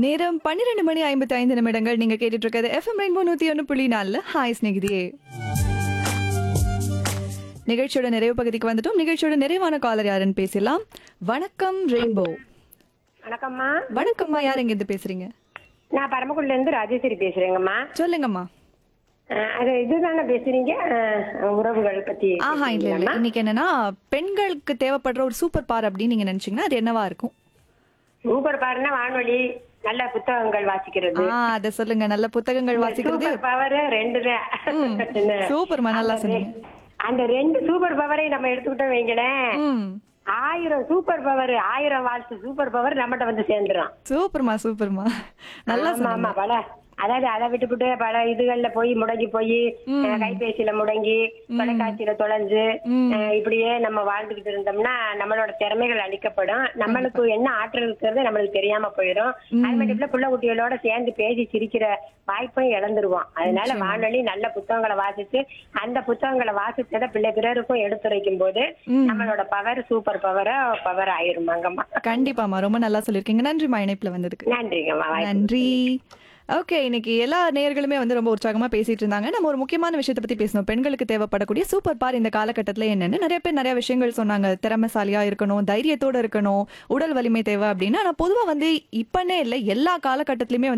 நேரம் பன்னிரெண்டு மணி ஐம்பத்தி ஐந்து நிமிடங்கள் நீங்க கேட்டுட்டு இருக்கிறது எஃப்எம் ரெயின்போ நூத்தி ஒன்று புள்ளி நாலுல ஹாய் ஸ்நேகிதியே நிகழ்ச்சியோட நிறைவு பகுதிக்கு வந்துட்டோம் நிகழ்ச்சியோட நிறைவான காலர் யாருன்னு பேசலாம் வணக்கம் ரெயின்போ வணக்கம்மா வணக்கம்மா யார் எங்க இருந்து பேசுறீங்க நான் பரமக்குடில இருந்து ராஜேஸ்வரி பேசுறேங்கம்மா சொல்லுங்கம்மா அஹ் அது இதுதானே பேசுறீங்க அஹ் உறவுகள் பத்தி ஆஹா இல்ல இல்ல இன்னைக்கு என்னன்னா பெண்களுக்கு தேவைப்படுற ஒரு சூப்பர் பார் அப்படின்னு நீங்க நினைச்சீங்கன்னா அது என்னவா இருக்கும் சூப்பர் பாருன்னா வானொலி நல்ல புத்தகங்கள் வாசிக்கிறது ஆ அத சொல்லுங்க நல்ல புத்தகங்கள் வாசிக்கிறது சூப்பர் பவர் ரெண்டு தான் என்ன? சூப்பர்மா நல்லா சொன்னீங்க அந்த ரெண்டு சூப்பர் பவரை நம்ம எடுத்துக்கிட்டோம் வைங்களேன் ம் ஆயிரம் சூப்பர் பவர் ஆயிரம் வாழ்த்து சூப்பர் பவர் நம்மகிட்ட வந்து சேர்ந்துரும் சூப்பர்மா சூப்பர்மா நல்லா ஆமா சொன்னீங்க ஆமா பல அதாவது அதை விட்டுப்புட்டு பல இதுகள்ல போய் முடங்கி போய் அஹ், கைபேசியில முடங்கி தொலைக்காட்சியில தொலைஞ்சு அஹ், இப்படியே நம்ம வாழ்ந்துகிட்டு இருந்தோம்னா நம்மளோட திறமைகள் அழிக்கப்படும் நம்மளுக்கு என்ன ஆற்றல் இருக்கிறது நம்மளுக்கு தெரியாம போயிடும் அது மட்டும் இல்ல புள்ள குட்டிகளோட சேர்ந்து பேசி சிரிக்கிற வாய்ப்பையும் இழந்துருவோம் அதனால வானொலி நல்ல புத்தகங்களை வாசிச்சு அந்த புத்தகங்களை வாசிச்சதை பிள்ளை பிறருக்கும் எடுத்துரைக்கும் போது நம்மளோட பவர் சூப்பர் பவரா பவர் ஆயிரும் அங்கம்மா கண்டிப்பாமா ரொம்ப நல்லா சொல்லிருக்கீங்க நன்றிமா இணைப்புல வந்ததுக்கு நன்றிங்கம்மா வாய்ப்பு நன்றி ஓகே இன்னைக்கு எல்லா நேயர்களுமே வந்து ரொம்ப உற்சாகமா பேசிட்டு இருந்தாங்க நம்ம ஒரு முக்கியமான விஷயத்தை பத்தி பேசணும் பெண்களுக்கு தேவைப்படக்கூடிய சூப்பர் பார் இந்த காலகட்டத்துல என்னன்னு நிறைய பேர் நிறைய விஷயங்கள் சொன்னாங்க திறமைசாலியா இருக்கணும் தைரியத்தோட இருக்கணும் உடல் வலிமை தேவை அப்படின்னு ஆனா பொதுவா வந்து இப்பனே இல்லை எல்லா காலகட்டத்திலுமே வந்து